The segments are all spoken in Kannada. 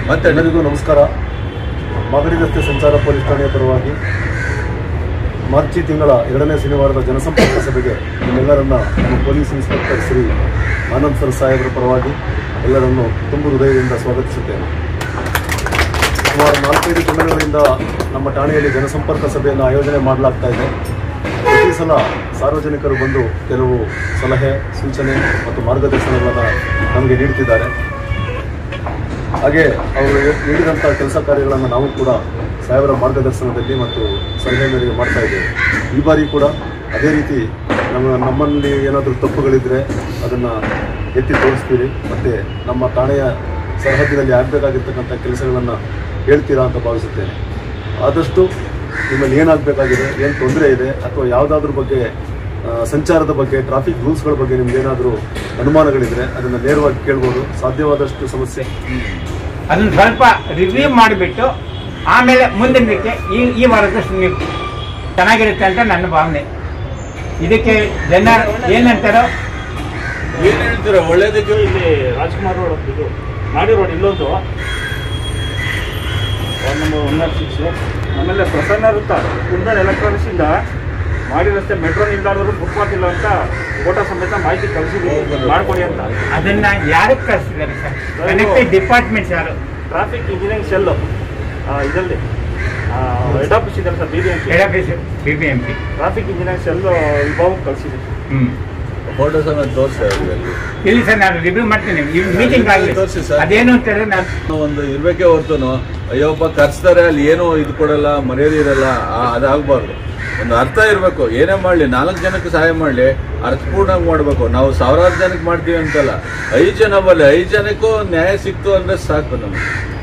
ಮತ್ತೆ ಎಲ್ಲರಿಗೂ ನಮಸ್ಕಾರ ಮಾಗಡಿ ರಸ್ತೆ ಸಂಚಾರ ಪೊಲೀಸ್ ಠಾಣೆಯ ಪರವಾಗಿ ಮಾರ್ಚಿ ತಿಂಗಳ ಎರಡನೇ ಶನಿವಾರದ ಜನಸಂಪರ್ಕ ಸಭೆಗೆ ನಿಮ್ಮೆಲ್ಲರನ್ನ ನಮ್ಮ police inspector Shri Anand sir ಸಾಹೇಬರ ಪರವಾಗಿ ಎಲ್ಲರನ್ನು ತುಂಬು ಹೃದಯದಿಂದ ಸ್ವಾಗತಿಸುತ್ತೇನೆ ಸುಮಾರು ನಾಲ್ಕೈದು ತಿಂಗಳುಗಳಿಂದ ನಮ್ಮ ಠಾಣೆಯಲ್ಲಿ ಜನಸಂಪರ್ಕ ಸಭೆಯನ್ನು ಆಯೋಜನೆ ಮಾಡಲಾಗ್ತಾ ಇದೆ ಪ್ರತಿ ಸಲ ಸಾರ್ವಜನಿಕರು ಬಂದು ಕೆಲವು ಸಲಹೆ ಸೂಚನೆ ಮತ್ತು ಮಾರ್ಗದರ್ಶನಗಳನ್ನು ನಮಗೆ ನೀಡುತ್ತಿದ್ದಾರೆ ಹಾಗೆ ಅವರು ನೀಡಿದಂಥ ಕೆಲಸ ಕಾರ್ಯಗಳನ್ನು ನಾವು ಕೂಡ ಸಾಹೇಬರ ಮಾರ್ಗದರ್ಶನದಲ್ಲಿ ಮತ್ತು ಸಲಹೆ ಮೇರೆಗೆ ಮಾಡ್ತಾ ಇದ್ದೇವೆ ಈ ಬಾರಿ ಕೂಡ ಅದೇ ರೀತಿ ನಮ್ಮ ನಮ್ಮಲ್ಲಿ ಏನಾದರೂ ತಪ್ಪುಗಳಿದ್ದರೆ ಅದನ್ನು ಎತ್ತಿ ತೋರಿಸ್ತೀರಿ ಮತ್ತು ನಮ್ಮ ಠಾಣೆಯ ಸರಹದ್ದಿನಲ್ಲಿ ಆಗಬೇಕಾಗಿರ್ತಕ್ಕಂಥ ಕೆಲಸಗಳನ್ನು ಹೇಳ್ತೀರಾ ಅಂತ ಭಾವಿಸುತ್ತೇನೆ ಆದಷ್ಟು ನಿಮ್ಮಲ್ಲಿ ಏನಾಗಬೇಕಾಗಿದೆ ಏನು ತೊಂದರೆ ಇದೆ ಅಥವಾ ಯಾವುದಾದ್ರ ಬಗ್ಗೆ ಆ, ಸಂಚಾರದ ಬಗ್ಗೆ ಟ್ರಾಫಿಕ್ ರೂಲ್ಸ್ಗಳ ಬಗ್ಗೆ ನಿಮ್ಗೆ ಏನಾದರೂ ಅನುಮಾನಗಳಿದ್ರೆ ಅದನ್ನು ನೇರವಾಗಿ ಕೇಳ್ಬೋದು ಸಾಧ್ಯವಾದಷ್ಟು ಸಮಸ್ಯೆ ಅದನ್ನ ಸ್ವಲ್ಪ ರಿವ್ಯೂ ಮಾಡಿಬಿಟ್ಟು ಆಮೇಲೆ ಮುಂದಿನದಕ್ಕೆ ಈ ಈ ವಾರದಷ್ಟು ನೀವು ಚೆನ್ನಾಗಿರುತ್ತೆ ಅಂತ ನನ್ನ ಭಾವನೆ ಇದಕ್ಕೆ ಜನ ಏನಂತಾರೋ ಏನ್ ಹೇಳ್ತೀರಾ ಒಳ್ಳೇದಕ್ಕೆ ಇಲ್ಲಿ ರಾಜ್ಕುಮಾರ್ ರೋಡ್ ಒಂದು ಇದು ನಾಡಿ ರೋಡ್ ಇಲ್ಲೊಂದು one number one nought six ಆಮೇಲೆ ಪ್ರಸನ್ನ ವೃತ್ತ ಕುಂದನ್ ಎಲೆಕ್ಟ್ರಾನಿಕ್ಸ್ ಇಂದ ಮಾಡಿ ರಸ್ತೆ ಮೆಟ್ರೋ ನಿಲ್ದಾಣದವರು ಬುಕ್ ಮಾಡಿಲ್ಲ ಅಂತ ಫೋಟೋ ಸಮೇತ ಮಾಹಿತಿ ಕಳಿಸಿದ್ದೀವಿ ಮಾಡ್ಕೊಡಿ ಅಂತ ಅದನ್ನ ಯಾರಿಗೆ ಕಳಿಸಿದ್ದಾರೆ ಸರ್ ಕನೆಕ್ಟೆಡ್ ಡಿಪಾರ್ಟ್ಮೆಂಟ್ಸ್ ಯಾರು ಟ್ರಾಫಿಕ್ ಇಂಜಿನಿಯರಿಂಗ್ ಸೆಲ್ಲು ಇದರಲ್ಲಿ ಹೆಡ್ ಆಫೀಸ್ ಇದೆ sir B B M head office B B M P traffic engineering cell ವಿಭಾಗಕ್ಕೆ ಕಳಿಸಿದ್ದೀವಿ ಹ್ಮ್ ಫೋಟೋ ಸಮೇತ ತೋರಿಸಿ ಅವ್ರಿಗೆ ಅಲ್ಲಿ ಇಲ್ಲಿ ಸರ್ ನಾನು ರಿವ್ಯೂ ಮಾಡ್ತೀನಿ ಈ ಮೀಟಿಂಗ್ ಆಗಲಿ ತೋರ್ಸಿ ಸರ್. ಅದೇನು ಅಂತ ಹೇಳಿದ್ರೆ ನಾನು ಒಂದು ಇರ್ಬೇಕೇ ಹೊರ್ತುನು ಅಯ್ಯೋಪ್ಪ ಕರ್ಸ್ತಾರೆ ಅಲ್ಲಿ ಏನೋ ಇದು ಕೊಡಲ್ಲ ಮರ್ಯಾದೆ ಇರಲ್ಲ ಆ- ಅದಾಗಬಾರ್ದು ಒಂದು ಅರ್ಥ ಇರಬೇಕು ಏನೇ ಮಾಡಲಿ ನಾಲ್ಕು ಜನಕ್ಕೆ ಸಹಾಯ ಮಾಡಲಿ ಅರ್ಥಪೂರ್ಣವಾಗಿ ಮಾಡಬೇಕು ನಾವು ಸಾವಿರಾರು ಜನಕ್ಕೆ ಮಾಡ್ತೀವಿ ಅಂತಲ್ಲ ಐದು ಜನ ಬರಲಿ ಐದು ಜನಕ್ಕೂ ನ್ಯಾಯ ಸಿಕ್ತು ಅಂದ್ರೆ ಸಾಕು ನಮ್ಗೆ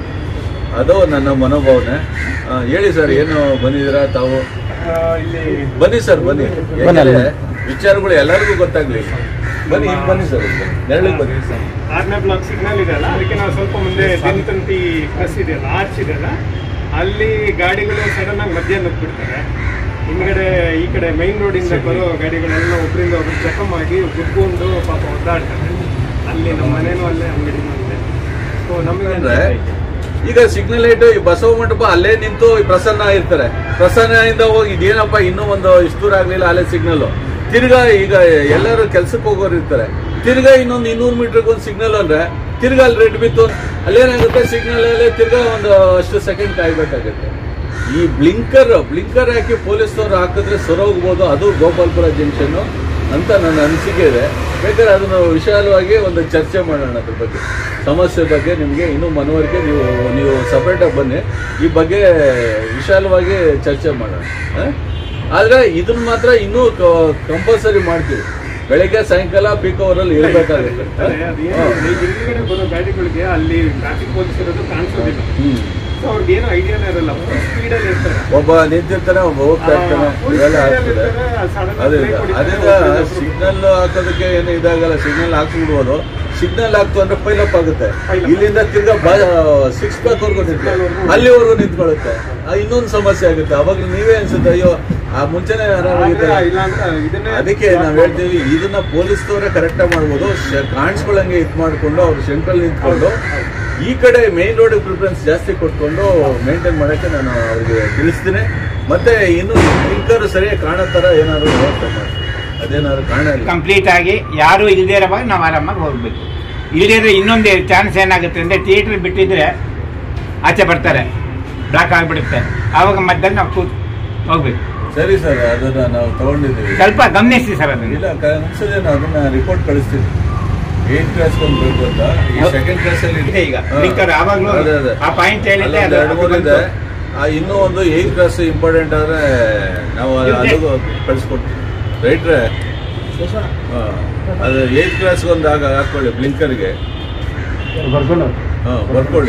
ಅದು ನನ್ನ ಮನೋಭಾವನೆ ಆ, ಹೇಳಿ ಸರ್ ಏನು ಬಂದಿದ್ದೀರಾ ತಾವು ಇಲ್ಲಿ ಬನ್ನಿ ಸರ್ ಬನ್ನಿ ಯಾಕಂದ್ರೆ ವಿಚಾರಗಳು ಎಲ್ಲರಿಗೂ ಗೊತ್ತಾಗ್ಲಿ ಬನ್ನಿ ಇಲ್ಲಿ ಬನ್ನಿ ಸರ್ ಇಲ್ಲಿ. ನೆರಳಿಗೆ ಬನ್ನಿ ಆರನೇ ಬ್ಲಾಕ್ ಸಿಗ್ನಲ್ ಇದೆಯಲ್ಲ ಅದಕ್ಕೆ ನಾವು ಸ್ವಲ್ಪ ಮುಂದೆ ದಿನತಂತಿ ಪ್ರೆಸ್ ಇದೆಯಲ್ಲ ಆರ್ಚ್ ಇದೆಯಲ್ಲ ಅಲ್ಲಿ ಗಾಡಿಗಳು ಸಡನ್ ಆಗಿ ಮಧ್ಯ ನುಗ್ಬಿಡ್ತಾರೆ ಹಿಂದ್ಗಡೆ ಈ ಕಡೆ ಮೈನ್ ರೋಡಿಂದ ಬರೋ ಗಾಡಿಗಳೆಲ್ಲ ಒಬ್ಬರಿಂದ ಒಬ್ರು ಜಖಮ್ ಆಗಿ ಗುದ್ಕೊಂಡು ಪಾಪ ಒದ್ದಾಡ್ತಾರೆ ಅಲ್ಲಿ ನಮ್ಮ ಮನೇನೂ ಅಲ್ಲೇ ಅಂಗಡಿನೂ ಅಲ್ಲೇ ಸೊ ನಮಗೆ ಅಂದ್ರೆ ಈಗ ಸಿಗ್ನಲ್ ಲೈಟ್ ಈ ಬಸವ ಮಂಟಪ ಅಲ್ಲೇ ನಿಂತು ಈ ಪ್ರಸನ್ನ ಇರ್ತಾರೆ ಪ್ರಸನ್ನದಿಂದ ಹೋಗಿ ಇದೇನಪ್ಪ ಇನ್ನೂ ಒಂದು ಇಷ್ಟು ದೂರ ಆಗ್ಲಿಲ್ಲ ಅಲ್ಲೇ ಸಿಗ್ನಲ್ ತಿರ್ಗಾ ಈಗ ಎಲ್ಲರೂ ಕೆಲ್ಸಕ್ಕೆ ಹೋಗೋರು ಇರ್ತಾರೆ ತಿರ್ಗಾ ಇನ್ನೊಂದು ಇನ್ನೂರು ಮೀಟರ್ಗೆ ಒಂದು ಸಿಗ್ನಲ್ ಅಂದ್ರೆ ತಿರ್ಗಾ ಅಲ್ಲಿ ರೆಡ್ ಬಿತ್ತು ಅಲ್ಲೇನಾಗುತ್ತೆ ಸಿಗ್ನಲ್ ಅಲ್ಲೇ ತಿರ್ಗಾ ಒಂದು ಅಷ್ಟು ಸೆಕೆಂಡ್ ಕಾಯ್ಬೇಕಾಗುತ್ತೆ ಈ ಬ್ಲಿಂಕರ್ ಬ್ಲಿಂಕರ್ ಹಾಕಿ ಪೊಲೀಸ್ನವ್ರು ಹಾಕಿದ್ರೆ ಸರೋಗ್ಬೋದು ಅದು ಗೋಪಾಲ್ಪುರ ಜಂಕ್ಷನ್ ಅಂತ ನನ್ನ ಅನಿಸಿಕೆ ಇದೆ ಬೇಕಾದ್ರೆ ಅದನ್ನು ವಿಶಾಲವಾಗಿ ಒಂದು ಚರ್ಚೆ ಮಾಡೋಣ ಅದ್ರ ಬಗ್ಗೆ ಸಮಸ್ಯೆ ಬಗ್ಗೆ ನಿಮಗೆ ಇನ್ನೂ ಮನವರಿಕೆ ನೀವು ನೀವು ಸಪ್ರೇಟಾಗಿ ಬನ್ನಿ ಈ ಬಗ್ಗೆ ವಿಶಾಲವಾಗಿ ಚರ್ಚೆ ಮಾಡೋಣ ಆ? ಆದ್ರೆ ಇದನ್ನ ಮಾತ್ರ ಇನ್ನೂ ಕಂಪಲ್ಸರಿ ಮಾಡ್ತೀವಿ ಬೆಳಗ್ಗೆ ಸಾಯಂಕಾಲ ಪೀಕ್ ಅವರಲ್ಲಿ ಇರಬೇಕಾಗುತ್ತೆ ಹಿಂದ್ಗಡೆ ಬರೋ ಗಾಡಿಗಳಿಗೆ ಅಲ್ಲಿ ಟ್ರಾಫಿಕ್ ಪೊಲೀಸ್ ಇರೋದು ಕಾಣಿಸೋದಿಲ್ಲ ಹ್ಮ್ ಸೊ ಅವ್ರಿಗೆ ಏನೋ ಐಡಿಯಾನೇ ಇರಲ್ಲ ಫುಲ್ ಸ್ಪೀಡಲ್ಲಿ ಇರ್ತಾರೆ ಒಬ್ಬ ನಿಂತಿರ್ತಾನೆ ಒಬ್ಬ ಹೋಗ್ತಾ ಇರ್ತಾನೆ ಇವೆಲ್ಲ ಆಗ್ತದೆ ಅದೇ ಅದರಿಂದ ಸಿಗ್ನಲ್ ಹಾಕೋದಕ್ಕೆ ಏನು ಇದಾಗಲ್ಲ ಸಿಗ್ನಲ್ ಹಾಕ್ಸ್ಬಿಡ್ಬೋದು ಸಿಗ್ನಲ್ ಹಾಕ್ತು ಅಂದ್ರೆ ಪೈಲಪ್ ಆಗುತ್ತೆ ಇಲ್ಲಿಂದ ತಿರ್ಗಾ ಸಿಕ್ಸ್ ಪ್ಯಾಕ್ ವರ್ಗು ನಿಂತ್ಕೊಳ್ಳಿ ಅಲ್ಲಿವರೆಗೂ ನಿಂತ್ಕೊಳ್ಳುತ್ತೆ ಆ, ಇನ್ನೊಂದು ಸಮಸ್ಯೆ ಆಗುತ್ತೆ ಅವಾಗ ನೀವೇ ಅನ್ಸುತ್ತೆ ಅಯ್ಯೋ ಆ ಮುಂಚೆನೆ ಆರಾಮಾಗಿದ್ದಾರೆ ಇಲ್ಲ ಅಂದ್ರೆ ಇದನ್ನೇ ಅದಕ್ಕೆ ನಾವ್ ಹೇಳ್ತೀವಿ ಇದನ್ನ ಪೊಲೀಸ್ನವರೇ ಕರೆಕ್ಟಾಗಿ ಮಾಡ್ಬೋದು ಶ- ಕಾಣಿಸ್ಕೊಳ್ಳಂಗೆ ಇದು ಮಾಡ್ಕೊಂಡು ಅವ್ರು ಸೆಂಟ್ರಲ್ ನಿಂತ್ಕೊಂಡು ಈ ಕಡೆ ಮೇನ್ ರೋಡ್ ಪ್ರಿಫರೆನ್ಸ್ ಜಾಸ್ತಿ ಕೊಟ್ಕೊಂಡು ಮೇಂಟೈನ್ ಮಾಡಕ್ಕೆ ನಾನು ಅವ್ರಿಗೆ ತಿಳಿಸ್ತೀನಿ ಮತ್ತೆ ಇನ್ನು ಲಿಂಕರ್ ಸರಿಯಾಗಿ ಕಾಣೋ ಥರ ಏನಾದ್ರು ವ್ಯವಸ್ಥೆ ಮಾಡಿ ಅದೇನಾದ್ರು ಕಾಣಲ್ಲ ಕಂಪ್ಲೀಟ್ ಆಗಿ ಯಾರು ಇಲ್ಲದೇ ಇರೋವಾಗ ನಾವು ಆರಾಮಾಗಿ ಹೋಗ್ಬೇಕು ಇಲ್ಲದೇ ಇದ್ರೆ ಇನ್ನೊಂದು ಚಾನ್ಸ್ ಏನಾಗುತ್ತೆ ಅಂದರೆ ಥಿಯೇಟ್ರ್ ಬಿಟ್ಟಿದ್ರೆ ಆಚೆ ಬರ್ತಾರೆ ಬ್ಲಾಕ್ ಆಗಿಬಿಡುತ್ತೆ ಆವಾಗ ಮಧ್ಯದಲ್ಲಿ ನಾವು ಕೂತ್ ಹೋಗ್ಬೇಕು ಸರಿ ಸರ್ ಅದನ್ನ ನಾವು ತಗೊಂಡಿದ್ದೀವಿ ಸ್ವಲ್ಪ ಗಮನಿಸಿ ಸರ್ ಅದನ್ನು ಇಲ್ಲ ಅನ್ಸದೇನು ಅದನ್ನ ರಿಪೋರ್ಟ್ ಕಳಿಸ್ತೀನಿ ಏನ್ ಕ್ಲಾಸ್ ಒಂದು ಬೇಕು ಅಂತ ಈ ಹೌದು. ಸೆಕೆಂಡ್ ಕ್ಲಾಸ್ ಅಲ್ಲಿ ಇದೆ ಈಗ. ಹಾ. ಲಿಂಕರ್ ಆವಾಗ್ಲೂ ಅದೇ, ಅದೇ. ಆ point ಹೇಳಿದ್ದೆ ಅಲ್ಲೊಂದು ಅದು- ಎರಡು ಮೂರು ಅದು ಇದೆ ಆ, ಇನ್ನೂ ಒಂದು ಏಟ್ ಕ್ಲಾಸ್ ಇಂಪಾರ್ಟೆಂಟ್ ಆದ್ರೆ ನಾವು ಇದೆ. ಅದು ಕಳಿಸ್ಕೊಡ್ತೀವಿ ರೈಟ್ರೆ ಹಾ. ಅದು ಏಟ್ ಕ್ಲಾಸ್ ಒಂದು ಆಗ ಹಾಕೊಳ್ಳಿ ಬ್ಲಿಂಕರ್ಗೆ ಬರ್ಕೊಂಡು ಹಾಂ ಬರ್ಕೊಳ್ಳಿ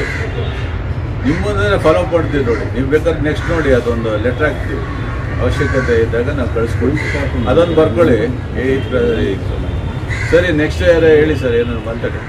ನಿಮ್ಮದನ್ನೇ ಫಾಲೋ ಮಾಡ್ತೀವಿ ನೋಡಿ ನೀವು ಬೇಕಾದ್ರೆ ನೆಕ್ಸ್ಟ್ ನೋಡಿ ಅದೊಂದು ಲೆಟ್ರ್ ಹಾಕ್ತೀವಿ ಅವಶ್ಯಕತೆ ಇದ್ದಾಗ ನಾವು ಕಳಿಸ್ಕೊಡ್ತೀವಿ ಅದೊಂದು ಬರ್ಕೊಳ್ಳಿ ಏಟ್ ಸರಿ ನೆಕ್ಸ್ಟ್ ಯಾರು ಹೇಳಿ ಸರ್ ಏನಾದ್ರು ಮಾತಾಡಿ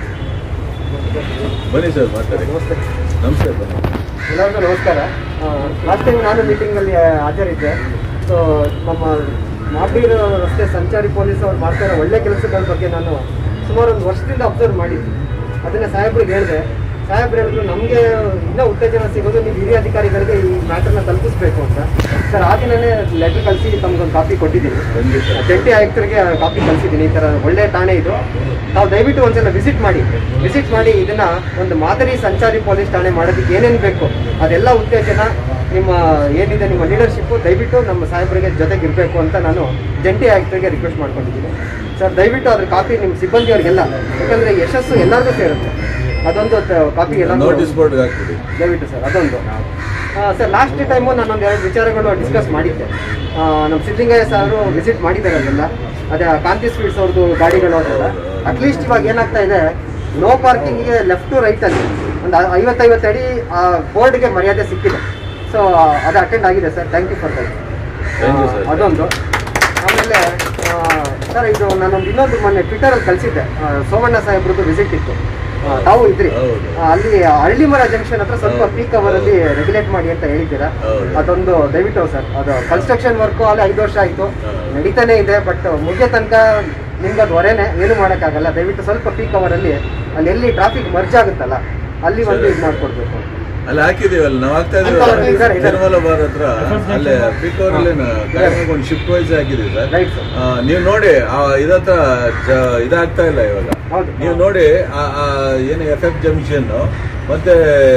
ಬನ್ನಿ ಸರ್ ಮಾತಾಡಿ ನಮಸ್ತೆ ಬನ್ನಿ ಎಲ್ಲರಿಗೂ ನಮಸ್ಕಾರ ಲಾಸ್ಟ್ ಟೈಮ್ ನಾನು ಮೀಟಿಂಗಲ್ಲಿ ಹಾಜರಿದ್ದೆ ಸೊ ನಮ್ಮ ಮಾಬೀರ್ ರಸ್ತೆ ಸಂಚಾರಿ ಪೊಲೀಸ್ ಅವ್ರು ಮಾಡ್ತಾ ಇರೋ ಒಳ್ಳೆ ಕೆಲಸಗಳ ಬಗ್ಗೆ ನಾನು ಸುಮಾರು ಒಂದು ವರ್ಷದಿಂದ ಅಬ್ಸರ್ವ್ ಮಾಡಿದ್ದೆ ಅದನ್ನು ಸಾಹೇಬ್ರಿಗೆ ಹೇಳಿದೆ ಸಾಹೇಬ್ರು ಹೇಳಿದ್ರು ನಮಗೆ ಇನ್ನೂ ಉತ್ತೇಜನ ಸಿಗೋದು ನೀವು ಹಿರಿಯ ಅಧಿಕಾರಿಗಳಿಗೆ ಈ ಮ್ಯಾಟರ್ನ ತಲುಪಿಸ್ಬೇಕು ಅಂತ ಸರ್ ಆ ದಿನನೇ ಲೆಟರ್ ಕಳಿಸಿ ತಮ್ಗೊಂದು ಕಾಪಿ ಕೊಟ್ಟಿದ್ದೀನಿ ಜಂಟಿ ಆಯುಕ್ತರಿಗೆ ಕಾಪಿ ಕಳಿಸಿದ್ದೀನಿ ಈ ಥರ ಒಳ್ಳೆ ಠಾಣೆ ಇದು ತಾವು ದಯವಿಟ್ಟು ಒಂದ್ಸಲ ವಿಸಿಟ್ ಮಾಡಿ ವಿಸಿಟ್ ಮಾಡಿ ಇದನ್ನ ಒಂದು ಮಾದರಿ ಸಂಚಾರಿ ಪೊಲೀಸ್ ಠಾಣೆ ಮಾಡೋದಕ್ಕೆ ಏನೇನು ಬೇಕು ಅದೆಲ್ಲ ಉತ್ತೇಜನ ನಿಮ್ಮ ಏನಿದೆ ನಿಮ್ಮ ಲೀಡರ್ಶಿಪ್ಪು ದಯವಿಟ್ಟು ನಮ್ಮ ಸಾಹೇಬರಿಗೆ ಜೊತೆಗೆ ಇರಬೇಕು ಅಂತ ನಾನು ಜಂಟಿ ಆಯುಕ್ತರಿಗೆ ರಿಕ್ವೆಸ್ಟ್ ಮಾಡ್ಕೊಂಡಿದ್ದೀನಿ ಸರ್ ದಯವಿಟ್ಟು ಅದ್ರ ಕಾಪಿ ನಿಮ್ಮ ಸಿಬ್ಬಂದಿಯವರಿಗೆಲ್ಲ ಯಾಕಂದ್ರೆ ಯಶಸ್ಸು ಎಲ್ಲರಿಗೂ ಸೇರುತ್ತೆ ಅದೊಂದು ಕಾಪಿ ಎಲ್ಲ ನೋಟಿಸ್ ಬೋರ್ಡ್ ಹಾಕ್ಬಿಡಿ ದಯವಿಟ್ಟು ಸರ್ ಅದೊಂದು ಆ, ಸರ್ ಲಾಸ್ಟ್ ಟೈಮು ನಾನೊಂದು ಎರಡು ವಿಚಾರಗಳು ಡಿಸ್ಕಸ್ ಮಾಡಿದ್ದೆ ಆ, ನಮ್ಮ ಸಿದ್ಲಿಂಗಯ್ಯ ಸಾರು ವಿಸಿಟ್ ಮಾಡಿದ್ದಾರೆ ಅಲ್ಲೆಲ್ಲ ಅದೇ ಆ ಕಾಂತಿ ಸ್ವೀಟ್ಸ್ ಅವ್ರದ್ದು ಗಾಡಿಗಳು ಅದೆಲ್ಲ ಅಟ್ಲೀಸ್ಟ್ ಇವಾಗ ಏನಾಗ್ತಾ ಇದೆ ನೋ ಪಾರ್ಕಿಂಗ್ಗೆ ಲೆಫ್ಟ್ ಟು ರೈಟ್ ಅಲ್ಲಿ ಒಂದು ಐವತ್ತೈವತ್ತು ಅಡಿ ಆ ಬೋರ್ಡ್ಗೆ ಮರ್ಯಾದೆ ಸಿಕ್ಕಿದೆ ಸೊ ಅದು ಅಟೆಂಡ್ ಆಗಿದೆ sir thank you for that Thank you, sir. ಅದೊಂದು ಆಮೇಲೆ ಆ, ಸರ್ ಇದು ನಾನೊಂದು ಇನ್ನೊಂದು ಮೊನ್ನೆ ಟ್ವಿಟರಲ್ಲಿ ಕಳಿಸಿದ್ದೆ ಸೋಮಣ್ಣ ಸಾಹೇಬ್ರದ್ದು ವಿಸಿಟ್ ಇತ್ತು ಆ, ತಾವು ಇದ್ರಿ ಹೌದು. ಆ, ಅಲ್ಲಿ ಹಳ್ಳಿಮರ ಜಂಕ್ಷನ್ ಹತ್ರ ಸ್ವಲ್ಪ ಪೀಕ್ ಅವರ್ ಅಲ್ಲಿ ರೆಗ್ಯುಲೇಟ್ ಮಾಡಿ ಅಂತ ಹೇಳಿದ್ದೀರಾ ಹೌದು. ಅದೊಂದು ದಯವಿಟ್ಟು ಸರ್ ಅದು ಕನ್ಸ್ಟ್ರಕ್ಷನ್ ವರ್ಕ್ ಅಲ್ಲಿ ಐದು ವರ್ಷ ಆಯ್ತು ಹೌದು. ನಡೀತಾನೆ ಇದೆ ಬಟ್ ಮುಗಿಯೋ ತನಕ ನಿಮ್ಗೆ ಅದು ಹೊರೆನೆ ಏನು ಮಾಡೋಕ್ಕಾಗಲ್ಲ ದಯವಿಟ್ಟು ಸ್ವಲ್ಪ ಪೀಕ್ ಅವರ್ ಅಲ್ಲಿ ಅಲ್ಲಿ ಎಲ್ಲಿ ಟ್ರಾಫಿಕ್ ಮರ್ಜ್ ಆಗುತ್ತಲ್ಲ ಅಲ್ಲಿ ಒಂದು ಇದು ಮಾಡ್ಕೊಡ್ಬೇಕು ಅಲ್ಲಿ ಹಾಕಿದೀವಲ್ಲ ನಾವು ಹಾಕ್ತಾ ಇದ್ದಾರೆ, ಇದ್ದಾರೆ, ಇದೀವಿ ಇದ್ದಾರೆ. ನಿರ್ಮಲ ಬಾರ್ ಹತ್ರ ಅಲ್ಲೇ ಪೀಕ್ ಅವರಲ್ಲಿ ಒಂದು ಶಿಫ್ಟ್ ವೈಸ್ ಹಾಕಿದೀವಿ ಸರ್ ರೈಟ್ ಸರ್ ಆ, ನೀವು ನೋಡಿ ಆ ಇದತ್ರ ಜ- ಇದಾಗ್ತಾ ಇಲ್ಲ ಇವಾಗ ಹೌದು ನೀವು ನೋಡಿ ಆ- ಆ ಏನು ಎಫ್ ಎಫ್ ಜಂಕ್ಷನ್ ಮತ್ತೆ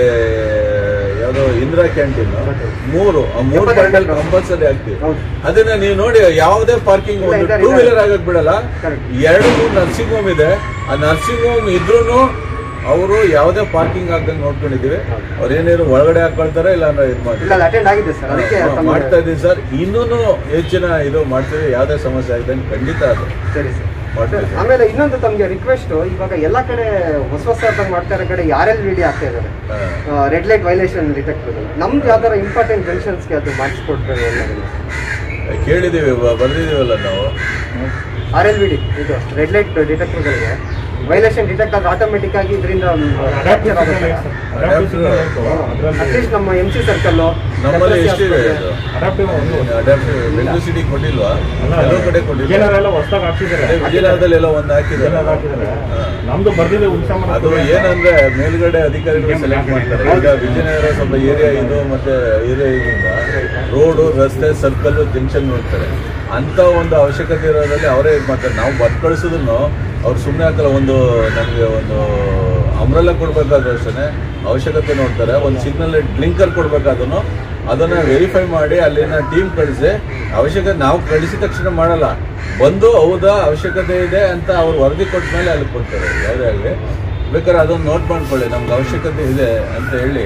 ಯಾವ್ದೋ ಇಂದಿರಾ ಕ್ಯಾಂಟೀನ್ ಮೂರು ಆ ಮೂರು ಎಪ್ಪತ್ತೆರಡು ಪಾಯಿಂಟ್ ಕಂಪಲ್ಸರಿ ಆಗ್ತೀವಿ ಹೌದು ಅದನ್ನ ನೀವು ನೋಡಿ ಯಾವುದೇ ಪಾರ್ಕಿಂಗ್ ಇಲ್ಲ, ಒಂದು ಇದ್ದಾರೆ, ಟೂ ಇದ್ದಾರೆ. ವೀಲರ್ ಆಗಕ್ ಬಿಡಲ್ಲ Correct. ಎರಡು ಮೂರು ನರ್ಸಿಂಗ್ ಹೋಮ್ ಇದೆ ಆ ನರ್ಸಿಂಗ್ ಹೋಮ್ ಇದ್ರೂನು ಅವರು ಯಾವುದೇ ಪಾರ್ಕಿಂಗ್ ಆಗ್ದಂಗೆ ನೋಡ್ಕೊಂಡಿದೀವಿ ಅವ್ರು ಏನೇನು ಒಳಗಡೆ ಹಾಕೊಳ್ತಾರೆ ಇಲ್ಲ ಅಂದ್ರೆ ಇದು ಇಲ್ಲ ಮಾಡ್ತಾರೆ ಅಲ್ಲಿ ಅಟೆಂಡ್ ಆಗಿದೆ ಸರ್ ಅದಕ್ಕೆ ಹಾ, ತಮ್ಗೆ- ಮಾಡ್ತಾ ಇದೀವಿ ಸರ್ ಇನ್ನೂ ಹೆಚ್ಚಿನ ಇದು ಮಾಡ್ತೀವಿ ಯಾವುದೇ ಸಮಸ್ಯೆ ಆಗದಂಗೆ ಖಂಡಿತ ಅದು ಸರಿ ಸರ್ ಮಾಡ್ತೀವಿ ಸರ್. ಆಮೇಲೆ ಇನ್ನೊಂದು ತಮಗೆ ರಿಕ್ವೆಸ್ಟ್ ಇವಾಗ ಎಲ್ಲ ಕಡೆ ಹೊಸ ಹೊಸ ಮಾಡ್ತಾ ಇರೋ ಕಡೆ ಯಾರ್ ಎಲ್ ವಿಡಿ ಆಗ್ತಾ ಇದ್ದಾರೆ ಹಾ. ರೆಡ್ ಲೈಟ್ ವೈಲೇಷನ್ ಡಿಟೆಕ್ಟರ್ ನಮ್ದು ಯಾವ್ದಾರ ಇಂಪಾರ್ಟೆಂಟ್ ಜಂಕ್ಷನ್ಸ್ಗೆ ಅದು ಮಾಡಿಸ್ಕೊಡ್ತಾರೆ ಕೇಳಿದೀವಿ ಬ- ಬರ್ದಿದೀವಲ್ಲ ನಾವು ಆರ್ ಎಲ್ ವಿ ಡಿ ಇದು ರೆಡ್ ಲೈಟ್ ಡಿಟೆಕ್ಟರ್ಗಳಿಗೆ ವೈಲೇಷನ್ ಡಿಟೆಕ್ಟ್ ಆದ್ರೆ ಆಟೋಮೆಟಿಕ್ ಆಗಿ ಇದರಿಂದ ಕ್ಯಾಪ್ಚರ್ ಆಗುತ್ತೆ ಅಟ್ಲೀಸ್ಟ್ ನಮ್ಮ ಎಂ ಸಿ ಸರ್ಕಲ್ ನಮ್ಮಲ್ಲಿ ಎಷ್ಟಿದೆ ಇದು ಅಡಾಪ್ಟಿವ್ ಬೆಂಗಳೂರು ಸಿಟಿ ಕೊಟ್ಟಿಲ್ವಾ ಕೆಲವು ಕಡೆ ಕೊಟ್ಟಿಲ್ಲ ವಿಜಯನಗರ ಹೊಸದಾಗಿ ಹಾಕ್ಸಿದ್ದಾರೆ ಅದೇ ವಿಜಯನಗರದಲ್ಲಿ ಎಲ್ಲ ಒಂದು ಹಾಕಿದ್ದಾರೆ ವಿಜಯನಗರ ಹಾಕಿದ್ದಾರೆ ಹಾ. ನಮ್ದು ಬರ್ದಿದೆ ಹುಣಸಮ್ಮನ ಅದು ಏನಂದ್ರೆ ಮೇಲ್ಗಡೆ ಅಧಿಕಾರಿಗಳು ಸೆಲೆಕ್ಟ್ ಮಾಡ್ತಾರೆ ಈಗ ವಿಜಯನಗರ ಸ್ವಲ್ಪ ಏರಿಯಾ ಇದು ಮತ್ತೆ ಏರಿಯಾ ಇದರಿಂದ ರೋಡು ರಸ್ತೆ ಸರ್ಕಲ್ ಜಂಕ್ಷನ್ ನೋಡ್ತಾರೆ ಅಂತ ಒಂದು ಅವಶ್ಯಕತೆ ಇರೋದ್ರಲ್ಲಿ ಅವರೇ ಇದು ಮಾಡ್ತಾರೆ ನಾವು ಬಸ್ ಕಳಿಸೋದನ್ನು ಅವ್ರು ಸುಮ್ಮನೆ ಹಾಕಲ್ಲ ಒಂದು ನಮಗೆ ಒಂದು ಅಮ್ರೆಲ್ಲ ಕೊಡ್ಬೇಕಾದ್ರೂ ಅಷ್ಟೇ ಅವಶ್ಯಕತೆ ನೋಡ್ತಾರೆ ಒಂದು ಸಿಗ್ನಲ್ ಬ್ಲಿಂಕರ್ ಕೊಡ್ಬೇಕಾದನ್ನು ಅದನ್ನ ವೆರಿಫೈ ಮಾಡಿ ಅಲ್ಲಿನ ಟೀಮ್ ಕಳಿಸಿ ಅವಶ್ಯಕತೆ ನಾವು ಕಳಿಸಿದ ತಕ್ಷಣ ಮಾಡಲ್ಲ ಬಂದು ಹೌದಾ ಅವಶ್ಯಕತೆ ಇದೆ ಅಂತ ಅವ್ರು ವರದಿ ಕೊಟ್ಟ ಮೇಲೆ ಅಲ್ಲಿ ಕೊಡ್ತಾರೆ ಯಾವುದೇ ಆಗಲಿ ಬೇಕಾದ್ರೆ ಅದನ್ನು ನೋಟ್ ಮಾಡ್ಕೊಳ್ಳಿ ನಮ್ಗೆ ಅವಶ್ಯಕತೆ ಇದೆ ಅಂತ ಹೇಳಿ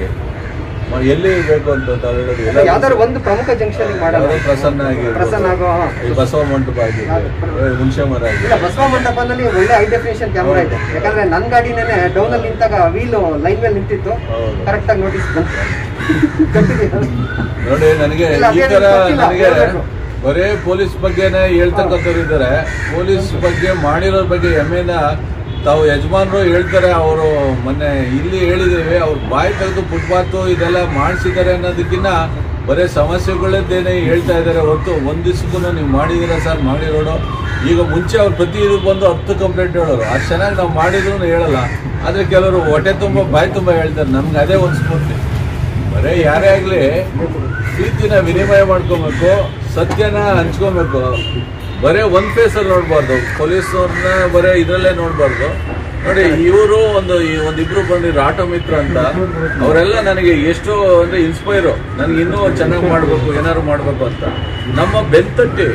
ಮ- ಎಲ್ಲಿ ಬೇಕು ಅಂತ ತಾವು ಹೇಳೋದು ಎಲ್ಲ ಯಾವ್ದಾದ್ರು ಒಂದು ಪ್ರಮುಖ ಜಂಕ್ಷನ್ ಮಾಡಲ್ಲ ಯಾವುದೋ ಪ್ರಸನ್ನ ಆಗಿರ್ಬೋದು. ಪ್ರಸನ್ನ ಆಗೋ ಹಾ. ಈ ಬಸವ ಮಂಟಪ ಆಗಿರ್ಬೋದು ಹುಣಸೆ ಮರ ಇಲ್ಲ ಆಗಿರ್ಬೋದು ಬಸವ ಮಂಟಪದಲ್ಲಿ ಒಳ್ಳೆ ಹೈ ಡೆಫಿನೇಷನ್ ಕ್ಯಾಮ್ರಾ ಇದೆ ಯಾಕಂದ್ರೆ ನನ್ನ ಗಾಡಿನೇ ಡೌನ್ ಅಲ್ಲಿ ನಿಂತಾಗ ವೀಲ್ ಲೈನ್ ಮೇಲೆ ನಿಂತಿತ್ತು ಹೌದು. ಕರೆಕ್ಟ್ ಆಗಿ ನೋಟಿಸ್ ಬಂತು Continue. ನೋಡಿ ನನಗೆ ಇಲ್ಲ, ಈ ಅದೇನು ತರ ಗೊತ್ತಿಲ್ಲ, ನನಗೆ ಹೇಳ್ಬೇಕು. ಬರೇ ಪೊಲೀಸ್ ಬಗ್ಗೆನೇ ಹೇಳ್ತಕ್ಕಂಥವ್ರು ಇದ್ದಾರೆ ಪೊಲೀಸ್ ಬಗ್ಗೆ ಮಾಡಿರೋ ಬಗ್ಗೆ ಹೆಮ್ಮೆನ ತಾವು ಯಜಮಾನರು ಹೇಳ್ತಾರೆ ಅವರು ಮೊನ್ನೆ ಇಲ್ಲಿ ಹೇಳಿದ್ದೇವೆ ಅವ್ರು ಬಾಯಿ ತೆಗೆದು ಫುಟ್ಪಾತು ಇದೆಲ್ಲ ಮಾಡಿಸಿದ್ದಾರೆ ಅನ್ನೋದಕ್ಕಿಂತ ಬರೇ ಸಮಸ್ಯೆಗಳದ್ದೇನೆ ಹೇಳ್ತಾ ಇದ್ದಾರೆ ಹೊರತು ಒಂದ್ ದಿವ್ಸಕ್ಕೂ ನೀವು ಮಾಡಿದ್ದೀರಾ ಸರ್ ಮಾಡಿರೋಡು ಈಗ ಮುಂಚೆ ಅವ್ರು ಪ್ರತಿ ಇದು ಬಂದು ಹತ್ತು ಕಂಪ್ಲೇಂಟ್ ಹೇಳೋರು ಅಷ್ಟು ಚೆನ್ನಾಗಿ ನಾವು ಮಾಡಿದ್ರು ಹೇಳಲ್ಲ ಆದ್ರೆ ಕೆಲವರು ಹೊಟ್ಟೆ ತುಂಬ ಬಾಯಿ ತುಂಬ ಹೇಳ್ತಾರೆ ನಮ್ಗೆ ಅದೇ ಒಂದು ಸ್ಫೂರ್ತಿ ಬರೇ ಯಾರೇ ಆಗ್ಲಿ ಪ್ರೀತಿನ ವಿನಿಮಯ ಮಾಡ್ಕೊಬೇಕು ಸತ್ಯನ ಹಂಚ್ಕೊಬೇಕು ಬರೇ ಒಂದ್ ಫೇಸಲ್ಲಿ ನೋಡ್ಬಾರ್ದು ಪೊಲೀಸ್ನವ್ರನ್ನ ಬರೇ ಇದ್ರಲ್ಲೇ ನೋಡ್ಬಾರ್ದು ನೋಡಿ ಇವರು ಒಂದು ಈ ಒಂದಿಬ್ರು ಬಂದಿದ್ರು ಆಟೋ ಮಿತ್ರ ಅಂತ ಅವರೆಲ್ಲ ನನಗೆ ಎಷ್ಟು ಅಂದ್ರೆ ಇನ್ಸ್ಪೈರು ನನಗೆ ಇನ್ನೂ ಚೆನ್ನಾಗಿ ಮಾಡ್ಬೇಕು ಏನಾದ್ರು ಮಾಡ್ಬೇಕು ಅಂತ ನಮ್ಮ ಬೆಂತಟ್ಟಿ